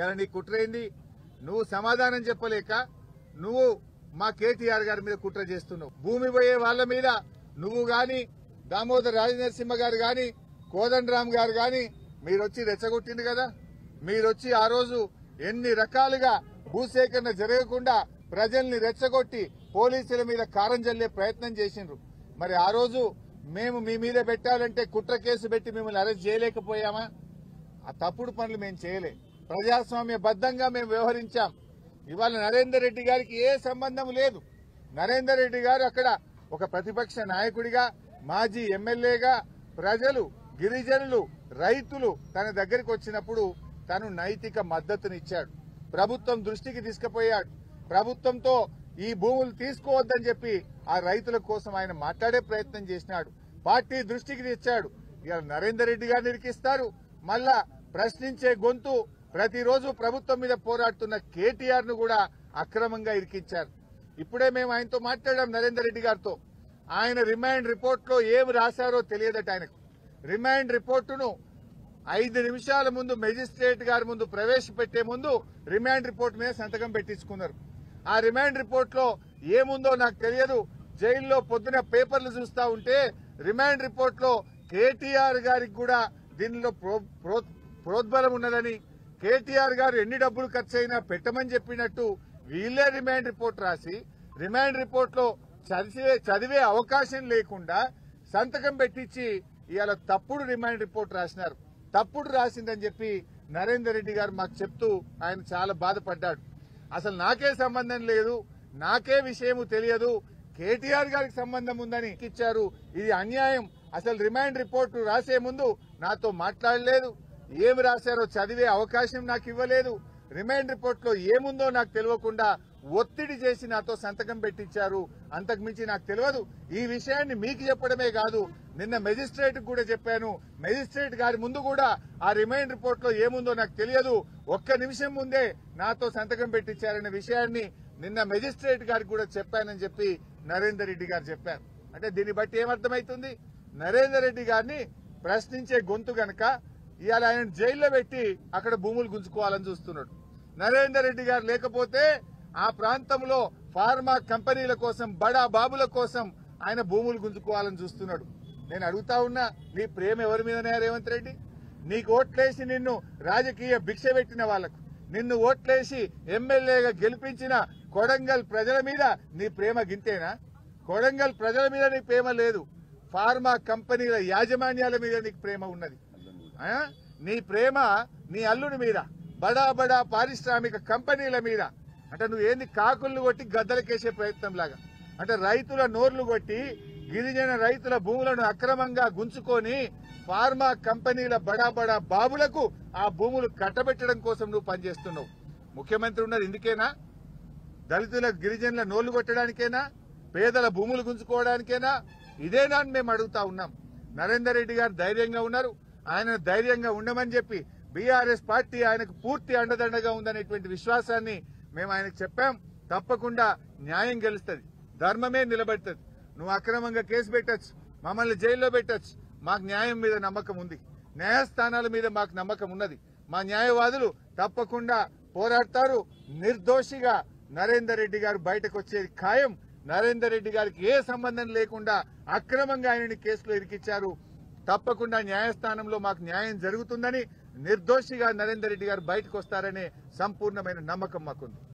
ఇవాళ నీ కుట్రైంది నువ్వు సమాధానం చెప్పలేక నువ్వు మా కేటీఆర్ గారి మీద కుట్ర చేస్తున్నావు భూమి పోయే వాళ్ళ మీద నువ్వు గాని దామోదర్ రాజనరసింహ గారు గాని కోదండరామ్ గారు గాని మీరొచ్చి రెచ్చగొట్టింది కదా మీరొచ్చి ఆ రోజు ఎన్ని రకాలుగా భూసేకరణ జరగకుండా ప్రజల్ని రెచ్చగొట్టి పోలీసుల మీద కారం జల్లే ప్రయత్నం చేసిండ్రు మరి ఆ రోజు మేము మీ మీద పెట్టాలంటే కుట్ర కేసు పెట్టి మిమ్మల్ని అరెస్ట్ చేయలేకపోయామా ఆ తప్పుడు పనులు మేము చేయలే ప్రజాస్వామ్య బద్దంగా మేము వ్యవహరించాం ఇవాళ నరేందర్ రెడ్డి గారికి ఏ సంబంధం లేదు నరేందర్ రెడ్డి గారు అక్కడ ఒక ప్రతిపక్ష నాయకుడిగా మాజీ ఎమ్మెల్యేగా ప్రజలు గిరిజనులు రైతులు తన దగ్గరికి వచ్చినప్పుడు తను నైతిక మద్దతునిచ్చాడు ప్రభుత్వం దృష్టికి తీసుకుపోయాడు ప్రభుత్వంతో ఈ భూములు తీసుకోవద్దని చెప్పి ఆ రైతుల కోసం ఆయన మాట్లాడే ప్రయత్నం చేసినాడు పార్టీ దృష్టికి తెచ్చాడు ఇవాళ నరేందర్ రెడ్డి గారిని ఇరికిస్తారు మళ్ళా ప్రశ్నించే గొంతు ప్రతిరోజు ప్రభుత్వం మీద పోరాడుతున్న కేటీఆర్ ను కూడా అక్రమంగా ఇరికించారు ఇప్పుడే మేము ఆయనతో మాట్లాడాం నరేందర్ రెడ్డి గారితో ఆయన రిమైండ్ రిపోర్ట్ లో ఏం రాశారో తెలియదట ఆయనకు రిమైండ్ రిపోర్టును ఐదు నిమిషాల ముందు మెజిస్ట్రేట్ గారి ముందు ప్రవేశపెట్టే ముందు రిమాండ్ రిపోర్ట్ మీద సంతకం పెట్టించుకున్నారు ఆ రిమాండ్ రిపోర్ట్ లో ఏముందో నాకు తెలియదు జైల్లో పొద్దున పేపర్లు చూస్తా ఉంటే రిమాండ్ రిపోర్ట్ లో కేటీఆర్ గారికి కూడా దీనిలో ప్రో- ప్రో- ప్రోద్బలం ఉన్నదని కేటీఆర్ గారు ఎన్ని డబ్బులు ఖర్చు అయినా పెట్టమని చెప్పినట్టు వీళ్ళే రిమాండ్ రిపోర్ట్ రాసి రిమాండ్ రిపోర్ట్ లో చదివే చదివే అవకాశం లేకుండా సంతకం పెట్టించి ఇవాళ తప్పుడు రిమాండ్ రిపోర్ట్ రాసినారు తప్పుడు రాసిందని చెప్పి నరేందర్ రెడ్డి గారు మాకు చెప్తూ ఆయన చాలా బాధపడ్డాడు అసలు నాకే సంబంధం లేదు నాకే విషయము తెలియదు కేటీఆర్ గారికి సంబంధం ఉందని ఇచ్చారు ఇది అన్యాయం అసలు రిమాండ్ రిపోర్టు రాసే ముందు నాతో మాట్లాడలేదు ఏమి రాశారో చదివే అవకాశం నాకు ఇవ్వలేదు రిమాండ్ రిపోర్ట్ లో ఏముందో నాకు తెలియకుండా ఒత్తిడి చేసి నాతో సంతకం పెట్టించారు అంతకు మించి నాకు తెలియదు ఈ విషయాన్ని మీకు చెప్పడమే కాదు నిన్న మెజిస్ట్రేట్ కూడా చెప్పాను మెజిస్ట్రేట్ గారి ముందు కూడా ఆ రిమైండ్ రిపోర్ట్ లో ఏముందో నాకు తెలియదు ఒక్క నిమిషం ముందే నాతో సంతకం పెట్టించారనే విషయాన్ని నిన్న మెజిస్ట్రేట్ గారికి కూడా చెప్పానని చెప్పి నరేందర్ రెడ్డి గారు చెప్పారు అంటే దీన్ని బట్టి ఏమర్థమైతుంది నరేందర్ రెడ్డి గారిని ప్రశ్నించే గొంతు గనక ఇవాళ ఆయన జైల్లో పెట్టి అక్కడ భూములు గుంజుకోవాలని చూస్తున్నాడు నరేందర్ రెడ్డి గారు లేకపోతే ఆ ప్రాంతంలో ఫార్మా కంపెనీల కోసం బడా బాబుల కోసం ఆయన భూములు గుంజుకోవాలని చూస్తున్నాడు నేను అడుగుతా ఉన్నా నీ ప్రేమ ఎవరి మీదనే రేవంత్ రెడ్డి నీకు ఓట్లేసి నిన్ను రాజకీయ భిక్ష పెట్టిన వాళ్లకు నిన్ను ఓట్లేసి ఎమ్మెల్యేగా గెలిపించిన కొడంగల్ ప్రజల మీద నీ ప్రేమ గింతేనా కొడంగల్ ప్రజల మీద నీ ప్రేమ లేదు ఫార్మా కంపెనీల యాజమాన్యాల మీద నీకు ప్రేమ ఉన్నది ఆ? నీ ప్రేమ నీ అల్లుని మీద బడా బడా పారిశ్రామిక కంపెనీల మీద అంటే నువ్వు ఏంది కాకులను కొట్టి గద్దలకేసే ప్రయత్నం లాగా అంటే రైతుల నోర్లు కొట్టి గిరిజన రైతుల భూములను అక్రమంగా గుంచుకొని ఫార్మా కంపెనీల బడా బడా బాబులకు ఆ భూములు కట్టబెట్టడం కోసం నువ్వు పనిచేస్తున్నావు ముఖ్యమంత్రి ఉన్నది ఇందుకేనా దళితుల గిరిజనుల నోళ్లు కొట్టడానికేనా పేదల భూములు గుంజుకోవడానికేనా ఇదేనా అని మేము అడుగుతా ఉన్నాం నరేందర్ రెడ్డి గారు ధైర్యంగా ఉన్నారు ఆయన ధైర్యంగా ఉండమని చెప్పి బీఆర్ఎస్ పార్టీ ఆయనకు పూర్తి అండదండగా ఉందనేటువంటి విశ్వాసాన్ని మేము ఆయనకు చెప్పాం తప్పకుండా న్యాయం గెలుస్తుంది ధర్మమే నిలబడుతుంది నువ్వు అక్రమంగా కేసు పెట్టొచ్చు మమ్మల్ని జైల్లో పెట్టొచ్చు మాకు న్యాయం మీద నమ్మకం ఉంది న్యాయస్థానాల మీద మాకు నమ్మకం ఉన్నది మా న్యాయవాదులు తప్పకుండా పోరాడతారు నిర్దోషిగా నరేందర్ రెడ్డి గారు బయటకు వచ్చేది ఖాయం నరేందర్ రెడ్డి గారికి ఏ సంబంధం లేకుండా అక్రమంగా ఆయనని కేసులో ఇరికిచ్చారు తప్పకుండా న్యాయస్థానంలో మాకు న్యాయం జరుగుతుందని నిర్దోషిగా నరేందర్ రెడ్డి గారు బయటకు వస్తారనే సంపూర్ణమైన నమ్మకం మాకుంది